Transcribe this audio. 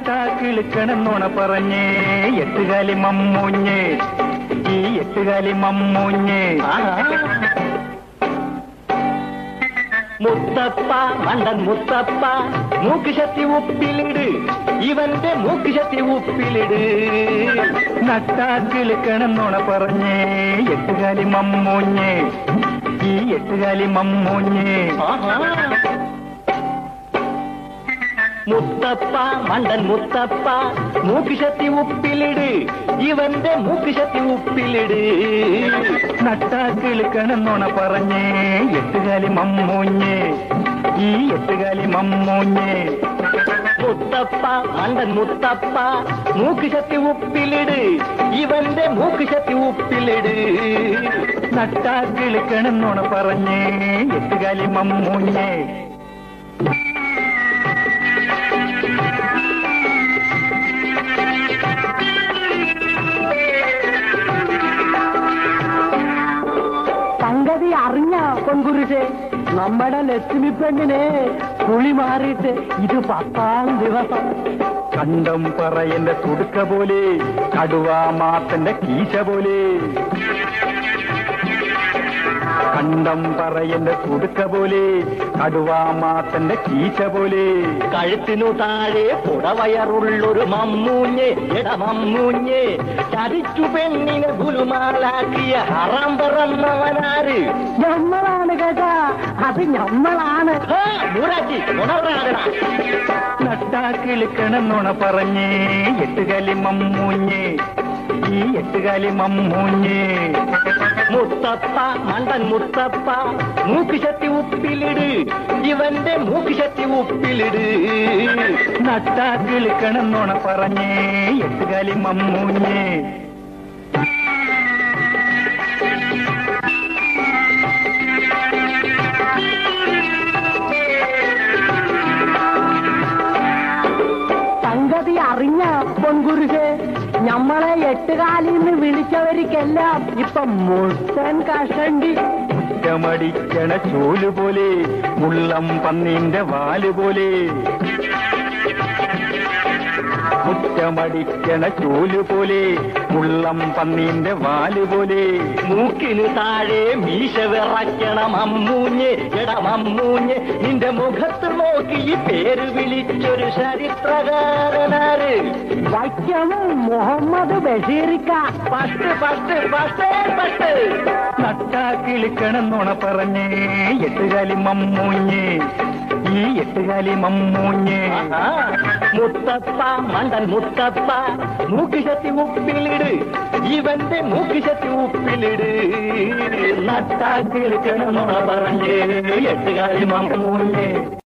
നട്ടാ കിളിക്കണമെന്നോണ പറഞ്ഞേ എട്ടുകാലി മമ്മൂഞ്ഞ് ഈ എട്ടുകാലി മമ്മൂഞ്ഞ് മുത്തപ്പ മണ്ടൻ മുത്തപ്പ മൂക്കുശത്തി ഉപ്പിലിട് ഇവന്റെ മൂക്കുശത്തി ഉപ്പിലിട് നട്ടാ കിളിക്കണമെന്നോണ പറഞ്ഞേ എട്ടുകാലി മമ്മൂഞ്ഞ് ഈ എട്ടുകാലി മമ്മൂഞ്ഞ് ആഹാ. മുത്തപ്പ മണ്ടൻ മുത്തപ്പ മൂക്കുശത്തി ഉപ്പിലിട് ഇവന്റെ മൂക്കുശത്തി ഉപ്പിലിട് നട്ടാ കിളിക്കണമെന്നോണ പറഞ്ഞേ എട്ടുകാലി മമ്മൂഞ്ഞ് ഈ എട്ടുകാലി മമ്മൂഞ്ഞ് മുത്തപ്പ മണ്ടൻ മുത്തപ്പ മൂക്കുശത്തി ഉപ്പിലിട് ഇവന്റെ മൂക്കുശത്തി ഉപ്പിലിട് നട്ടാ കിളിക്കണമെന്നോണ പറഞ്ഞേ എട്ടുകാലി മമ്മൂഞ്ഞ് സംഗതി അറിഞ്ഞ പൊൻകുരിശെ നമ്മുടെ ലക്ഷ്മി പെണ്ണിനെ കുളി മാറിയിട്ട് ഇത് പത്താം ദിവസം കണ്ടം പറയന്റെ തുടുക്ക പോലെ കടുവാ മാത്തന്റെ കീശ പോലെ കണ്ടം പറയന്റെ തുടുക്ക പോലെ കടുവാ മാത്തന്റെ കീശ പോലെ കഴുത്തിനു താഴെ പുടവയറുള്ളൊരു മമ്മൂഞ്ഞെ എട മമ്മൂഞ്ഞെ ചതിച്ചു പെണ്ണിനെ ഗുലുമാലാക്കിയ ഹറാം പറന്നവനാര് ഞമ്മളാണ് കേട്ടാ അത് ഞമ്മളാണ് ഹാ, മൂരാച്ചി ഉണർന്നാടനാ നട്ടാ കിളിക്കണമെന്നോണ പറഞ്ഞേ എട്ടുകാലി മമ്മൂഞ്ഞ് ഈ എട്ടുകാലി മമ്മൂഞ്ഞ് മുത്തപ്പ മണ്ടൻ മുത്തപ്പ മൂക്കുശത്തി ഉപ്പിലിട് ഇവന്റെ മൂക്കുശത്തി ഉപ്പിലിട് നട്ടാ കിളിക്കണമെന്നോണ പറഞ്ഞേ എട്ടുകാലി മമ്മൂഞ്ഞ് സംഗതി അറിഞ്ഞ പൊൻകുരിശെ ഞമ്മളെ എട്ടുകാലിന്ന് വിളിച്ചവർക്കെല്ലാം ഇപ്പൊ മുട്ടൻ കഷണ്ടി കുറ്റമടിക്കണ ചൂല് പോലെ മുള്ളം പന്നിന്റെ വാല് പോലെ കുറ്റമടിക്കണ ചൂല് പോലെ മുള്ളം പന്നിന്റെ വാല് പോലെ മൂക്കിനു താഴെ മീശ വിറയ്ക്കണ മമ്മൂഞ്ഞെ എട മമ്മൂഞ്ഞെ നിന്റെ മുഖത്ത് നോക്കി ഈ പേര് വിളിച്ചൊരു ചരിത്രകാരനാര് വൈക്കം മുഹമ്മദ് ബഷീറിക്ക പട്ട് പട്ട് പട്ടേ പട്ട് നട്ടാ കിളിക്കണമെന്നോണ പറഞ്ഞേ എട്ടുകാലി മമ്മൂഞ്ഞ് ഈ എട്ടുകാലി മമ്മൂഞ്ഞ് ആഹാ. മുത്തപ്പ മണ്ടൻ മുത്തപ്പ മൂക്കുശത്തി ഉപ്പിലിട് ഇവന്റെ മൂക്കുശത്തി ഉപ്പിലിട് നട്ടാ കിളിക്കണമെന്നോണ പറഞ്ഞേ എട്ടുകാലി മമ്മൂഞ്ഞേ